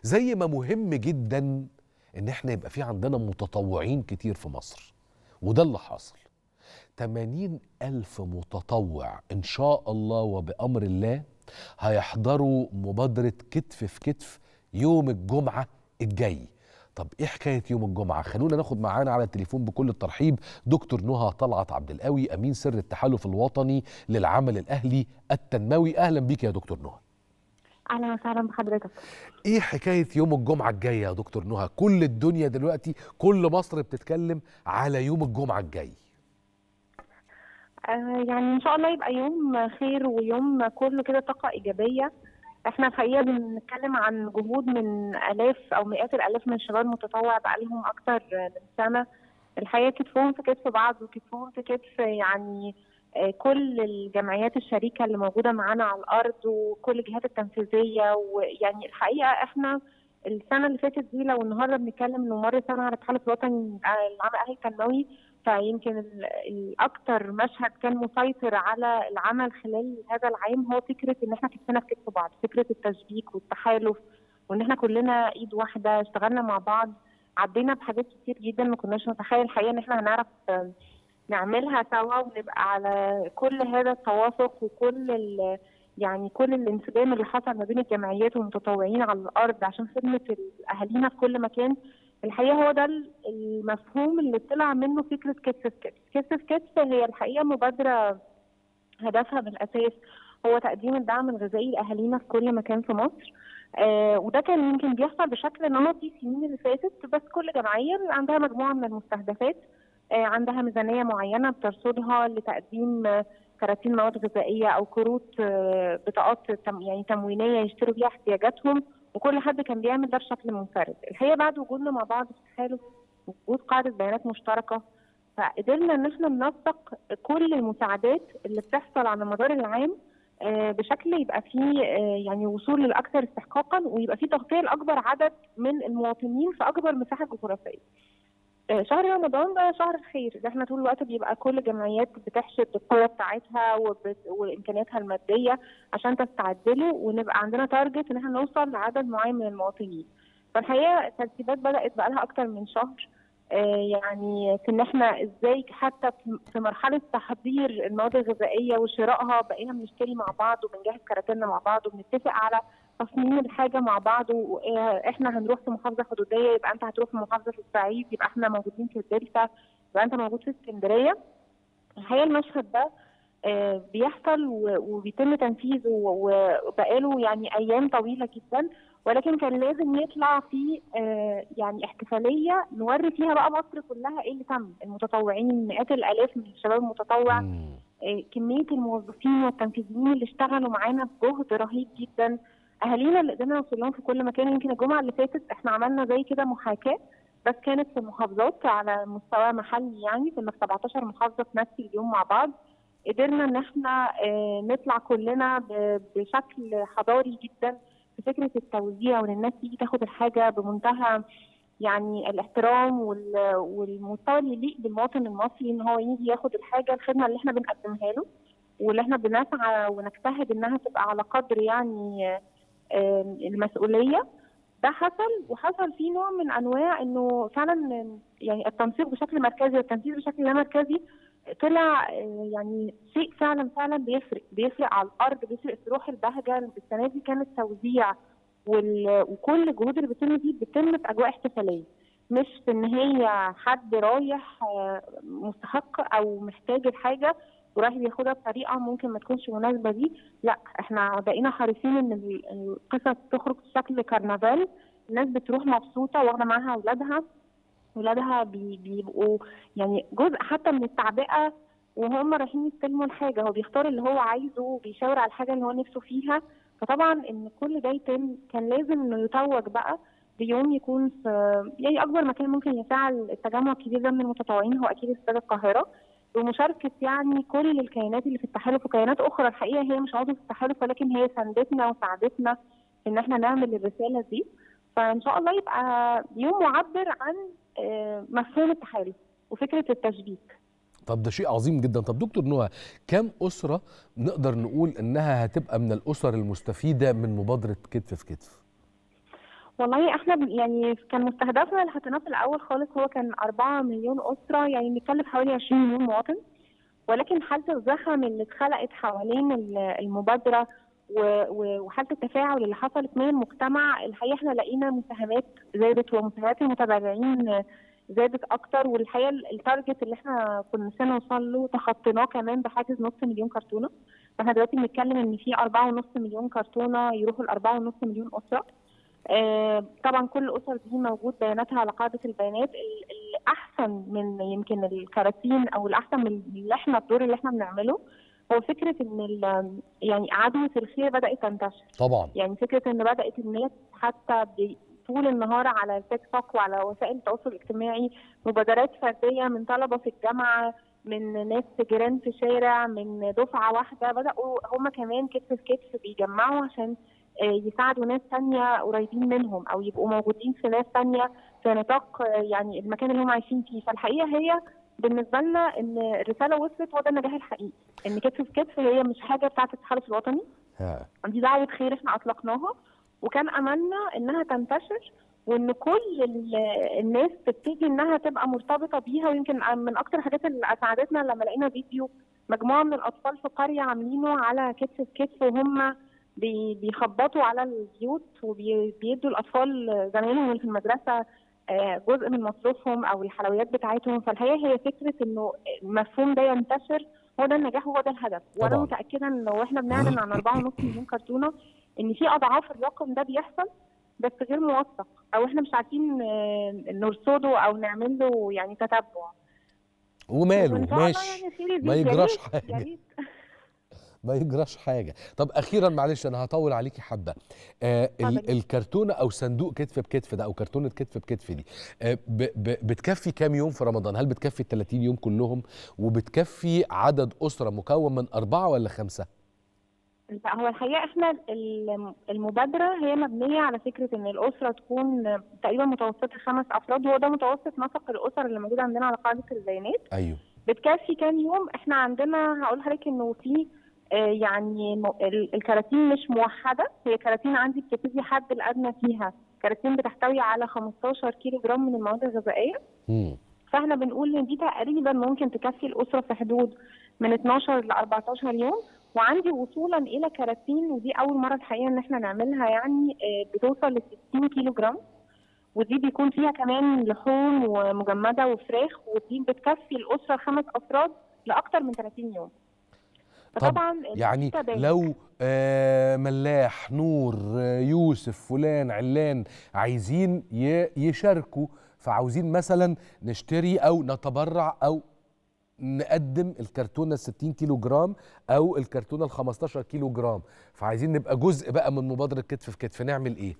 زي ما مهم جدا ان احنا يبقى في عندنا متطوعين كتير في مصر وده اللي حاصل 80 ألف متطوع إن شاء الله وبأمر الله هيحضروا مبادرة كتف في كتف يوم الجمعة الجاي طب ايه حكايه يوم الجمعه خلونا ناخد معانا على التليفون بكل الترحيب دكتور نهى طلعت عبد القوي امين سر التحالف الوطني للعمل الاهلي التنموي اهلا بيك يا دكتور نهى اهلا وسهلا بحضرتك ايه حكايه يوم الجمعه الجايه يا دكتور نهى كل الدنيا دلوقتي كل مصر بتتكلم على يوم الجمعه الجاي آه يعني ان شاء الله يبقى يوم خير ويوم كله كده طاقه ايجابيه احنا الحقيقه بنتكلم عن جهود من الاف او مئات الالاف من الشباب المتطوع بقالهم اكتر من سنه الحقيقه كتفهم في كتف بعض وكتفهم في كتف يعني آه، كل الجمعيات الشريكه اللي موجوده معانا على الارض وكل الجهات التنفيذيه ويعني الحقيقه احنا السنه اللي فاتت دي لو النهارده بنتكلم انه مر سنه على التحالف الوطني العمل الاهلي التنموي فيمكن ال- الاكثر مشهد كان مسيطر على العمل خلال هذا العام هو فكره ان احنا كتفنا في كتف بعض فكره التشبيك والتحالف وان احنا كلنا ايد واحده اشتغلنا مع بعض عدينا بحاجات كتير جدا ما كناش نتخيل الحقيقه ان احنا هنعرف آم، نعملها سوا ونبقى على كل هذا التوافق وكل ال- يعني كل الانسجام اللي حصل ما بين الجمعيات والمتطوعين على الارض عشان خدمه اهالينا في كل مكان الحقيقه هو ده المفهوم اللي طلع منه فكره كتف في كتف كتف في كتف هي الحقيقه مبادره هدفها بالاساس هو تقديم الدعم الغذائي لاهالينا في كل مكان في مصر آه وده كان يمكن بيحصل بشكل نمطي السنين اللي فاتت بس كل جمعيه بيبقى عندها مجموعه من المستهدفات آه عندها ميزانيه معينه بترصدها لتقديم آه، كراتين مواد غذائيه او كروت آه، بطاقات تم يعني تموينيه يشتروا بيها احتياجاتهم وكل حد كان بيعمل ده بشكل منفرد الحقيقه بعد وجودنا مع بعض في التحالف وجود قاعده بيانات مشتركه فقدرنا ان احنا ننسق كل المساعدات اللي بتحصل على مدار العام آه، بشكل يبقى فيه آه، يعني وصول للاكثر استحقاقا ويبقى فيه تغطيه لاكبر عدد من المواطنين في اكبر مساحه جغرافيه. آه، شهر رمضان ده شهر الخير ده احنا طول الوقت بيبقى كل الجمعيات بتحشد القوه بتاعتها وبت- وامكانياتها الماديه عشان تستعد له ونبقى عندنا تارجت ان احنا نوصل لعدد معين من المواطنين. فالحقيقه الترتيبات بدات بقالها اكتر من شهر آه، يعني في ان احنا ازاي حتى في- في مرحله تحضير المواد الغذائيه وشرائها بقينا بنشتري مع بعض وبنجهز كراتيننا مع بعض وبنتفق على تصميم الحاجه مع بعض واحنا هنروح في محافظه حدوديه يبقى انت هتروح في محافظه في الصعيد يبقى احنا موجودين في الدلتا يبقى انت موجود في اسكندريه الحقيقه المشهد ده آه، بيحصل و- وبيتم تنفيذه و- وبقاله يعني ايام طويله جدا ولكن كان لازم يطلع في آه، يعني احتفاليه نوري فيها بقى مصر كلها ايه اللي تم المتطوعين مئات الالاف من الشباب المتطوع مم. آه، كميه الموظفين والتنفيذيين اللي اشتغلوا معانا بجهد رهيب جدا اهالينا اللي قدرنا نوصل لهم في كل مكان يمكن الجمعه اللي فاتت احنا عملنا زي كده محاكاه بس كانت في المحافظات على مستوى محلي يعني كنا في 17 محافظه في نفس اليوم مع بعض قدرنا ان احنا آه، نطلع كلنا ب- بشكل حضاري جدا في فكره التوزيع وان الناس تيجي تاخد الحاجه بمنتهى يعني الاحترام وال- والمستوى اللي يليق بالمواطن المصري ان هو يجي ياخد الحاجه الخدمه اللي احنا بنقدمها له واللي احنا بنسعى ونجتهد انها تبقى على قدر يعني آه، آه، المسؤوليه ده حصل وحصل فيه نوع من انواع انه فعلا يعني التنسيق بشكل مركزي والتنفيذ بشكل لا مركزي طلع آه، يعني شيء فعلا فعلا بيفرق بيفرق على الارض بيفرق في روح البهجه السنه دي كان التوزيع وال- وكل الجهود اللي بتتم دي بتتم في اجواء احتفاليه مش في ان هي حد رايح آه، مستحق او محتاج الحاجه ورايح بياخدها بطريقه ممكن ما تكونش مناسبه ليه لا احنا بقينا حريصين ان ال- القصص تخرج في شكل كرنفال الناس بتروح مبسوطه واخده معاها اولادها ولادها بي- بيبقوا يعني جزء حتى من التعبئه وهم رايحين يستلموا الحاجه هو بيختار اللي هو عايزه وبيشاور على الحاجه اللي هو نفسه فيها فطبعا ان كل ده يتم كان لازم انه يتوج بقى بيوم يكون في يعني اكبر مكان ممكن يساع التجمع الكبير ده من المتطوعين هو اكيد استاد القاهره بمشاركه يعني كل الكيانات اللي في التحالف وكيانات اخرى الحقيقه هي مش عضو في التحالف ولكن هي ساندتنا وساعدتنا في ان احنا نعمل الرساله دي فان شاء الله يبقى يوم معبر عن آه، مفهوم التحالف وفكره التشبيك طب ده شيء عظيم جدا طب دكتور نهى كم أسرة نقدر نقول إنها هتبقى من الأسر المستفيدة من مبادرة كتف في كتف والله احنا بن- يعني كان مستهدفنا اللي حطيناه في الاول خالص هو كان 4 مليون اسره يعني بنتكلم حوالي 20 مليون مواطن ولكن حاله الزخم اللي اتخلقت حوالين ال- المبادره و- و- وحاله التفاعل اللي حصلت من المجتمع الحقيقه احنا لقينا مساهمات زادت ومساهمات المتابعين زادت اكتر والحقيقه ال- التارجت اللي احنا كنا نفسنا نوصل له تخطيناه كمان بحاجز نص مليون كرتونه فاحنا دلوقتي بنتكلم ان في 4.5 مليون كرتونه يروحوا ل 4.5 مليون اسره آه، طبعا كل الاسر دي موجود بياناتها على قاعده البيانات ال- الاحسن من يمكن الكراتين او الاحسن من اللي احنا الدور اللي احنا بنعمله هو فكره ان ال- يعني عدوى الخير بدات تنتشر طبعا يعني فكره ان بدات الناس حتى ب- طول النهار على التيك توك وعلى وسائل التواصل الاجتماعي مبادرات فرديه من طلبه في الجامعه من ناس جيران في شارع من دفعه واحده بداوا هم كمان كتف في كتف بيجمعوا عشان آه، يساعدوا ناس تانية قريبين منهم او يبقوا موجودين في ناس تانية في نطاق آه، يعني المكان اللي هم عايشين فيه فالحقيقه هي بالنسبه لنا ان الرساله وصلت هو ده النجاح الحقيقي ان كتف في كتف هي مش حاجه بتاعت التحالف الوطني ها. دي دعوة خير احنا اطلقناها وكان املنا انها تنتشر وان كل ال- الناس تبتدي انها تبقى مرتبطه بيها ويمكن من اكتر الحاجات اللي اسعدتنا لما لقينا فيديو مجموعه من الاطفال في قريه عاملينه على كتف في كتف وهم بي- بيخبطوا على البيوت وبيدوا الاطفال زمايلهم اللي في المدرسه آه، جزء من مصروفهم او الحلويات بتاعتهم فالحقيقه هي فكره انه المفهوم ده ينتشر هو ده النجاح وهو ده الهدف وانا طبعاً. متاكده ان لو احنا بنعلن عن 4.5 مليون كرتونه ان في اضعاف الرقم ده بيحصل بس غير موثق او احنا مش عارفين آه، نرصده او نعمل له يعني تتبع وماله وإن شاء الله ماشي يعني خير يزيد. ما يا يجراش ريت- يا حاجة. ريت. ما يجراش حاجه طب اخيرا معلش انا هطول عليكي حبه آه ال- اتفضلي. الكرتونه او صندوق كتف بكتف ده او كرتونه كتف بكتف دي آه ب ب بتكفي كام يوم في رمضان هل بتكفي ال 30 يوم كلهم وبتكفي عدد اسره مكون من اربعه ولا خمسه لا هو الحقيقه احنا ال- المبادره هي مبنيه على فكره ان الاسره تكون تقريبا متوسطه خمس افراد وهو ده متوسط نسق الاسر اللي موجوده عندنا على قاعده البيانات ايوه بتكفي كام يوم احنا عندنا هقول لحضرتك انه في آه، يعني م- ال- الكراتين مش موحده هي كراتين عندي بتبتدي حد الادنى فيها كراتين بتحتوي على 15 كيلو جرام من المواد الغذائيه مم. فاحنا بنقول ان دي تقريبا ممكن تكفي الاسره في حدود من 12 ل 14 يوم وعندي وصولا الى كراتين ودي اول مره الحقيقه ان احنا نعملها يعني آه، بتوصل ل 60 كيلو جرام ودي بيكون فيها كمان لحوم ومجمده وفراخ ودي بتكفي الاسره خمس افراد لاكثر من 30 يوم طب فطبعا يعني التبادل. لو آه ملاح نور آه يوسف فلان علان عايزين ي- يشاركوا فعاوزين مثلا نشتري او نتبرع او نقدم الكرتونه ال 60 كيلو جرام او الكرتونه ال 15 كيلو جرام فعايزين نبقى جزء بقى من مبادره كتف في كتف نعمل ايه؟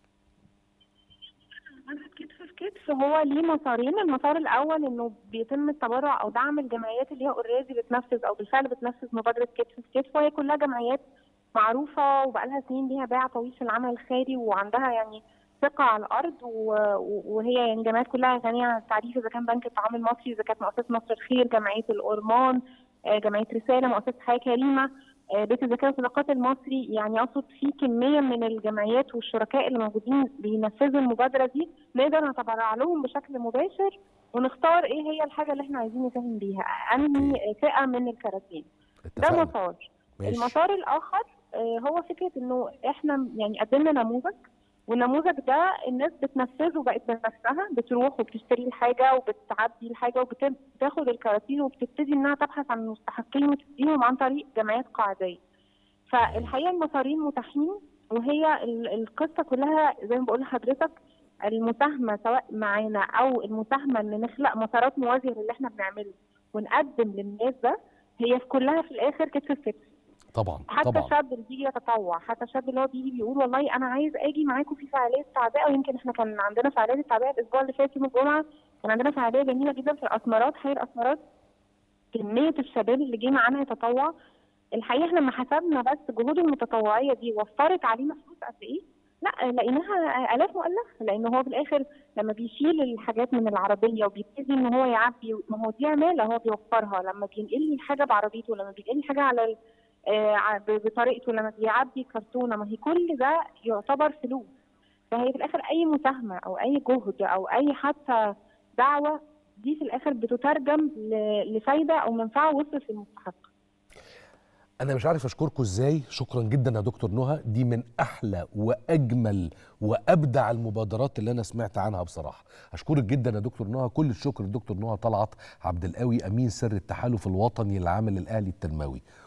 مبادرة كتف في كتف هو ليه مسارين المسار الاول انه بيتم التبرع او دعم الجمعيات اللي هي اوريدي بتنفذ او بالفعل بتنفذ مبادره كتف في كتف وهي كلها جمعيات معروفه وبقالها سنين ليها باع طويل في العمل الخيري وعندها يعني ثقه على الارض و- و- وهي يعني جمعيات كلها غنيه عن التعريف اذا كان بنك الطعام المصري اذا كانت مؤسسه مصر الخير جمعيه الأورمان آه، جمعيه رساله مؤسسه حياه كريمه آه، بيت الذكاء والصداقات المصري يعني اقصد في كميه من الجمعيات والشركاء اللي موجودين بينفذوا المبادره دي نقدر نتبرع لهم بشكل مباشر ونختار ايه هي الحاجه اللي احنا عايزين نساهم بيها انهي فئه من الكراتين ده اتفقنا مسار ماشي المسار الاخر آه، هو فكره انه احنا يعني قدمنا نموذج والنموذج ده الناس بتنفذه بقت بنفسها بتروح وبتشتري الحاجه وبتعبي الحاجه وبتاخد الكراتين وبتبتدي انها تبحث عن المستحقين وتديهم عن طريق جمعيات قاعديه. فالحقيقه المسارين متاحين وهي ال- القصه كلها زي ما بقول لحضرتك المساهمه سواء معانا او المساهمه ان نخلق مسارات موازيه للي احنا بنعمله ونقدم للناس ده هي في كلها في الاخر كتف في كتف. طبعا حتى طبعا الشاب اللي بيجي يتطوع حتى الشاب اللي هو بيجي بيقول والله انا عايز اجي معاكم في فعاليه تعبئه ويمكن احنا كان عندنا فعاليه التعبئه الاسبوع اللي فات يوم الجمعه كان عندنا فعاليه جميله جدا في الاسمرات حي الاسمرات كميه الشباب اللي جه معانا يتطوع الحقيقه احنا لما حسبنا بس جهود المتطوعيه دي وفرت علينا فلوس قد ايه لا لقيناها الاف مؤلفه لان هو في الاخر لما بيشيل الحاجات من العربيه وبيبتدي ان هو يعبي ما هو دي عماله هو بيوفرها لما بينقل لي الحاجه بعربيته لما بينقل لي حاجه على ال- آه، ع- ب- بطريقته لما بيعبي كرتونه ما هي كل ده يعتبر فلوس فهي في الاخر اي اي مساهمه او اي جهد او اي حتى دعوه دي في الاخر بتترجم ل- لفايده او منفعه وصلت للمستحق انا مش عارف اشكركم ازاي شكرا جدا يا دكتور نهى دي من احلى واجمل وابدع المبادرات اللي انا سمعت عنها بصراحه اشكرك جدا يا دكتور نهى كل الشكر للدكتور نهى طلعت عبد القوي امين سر التحالف الوطني للعمل الاهلي التنموي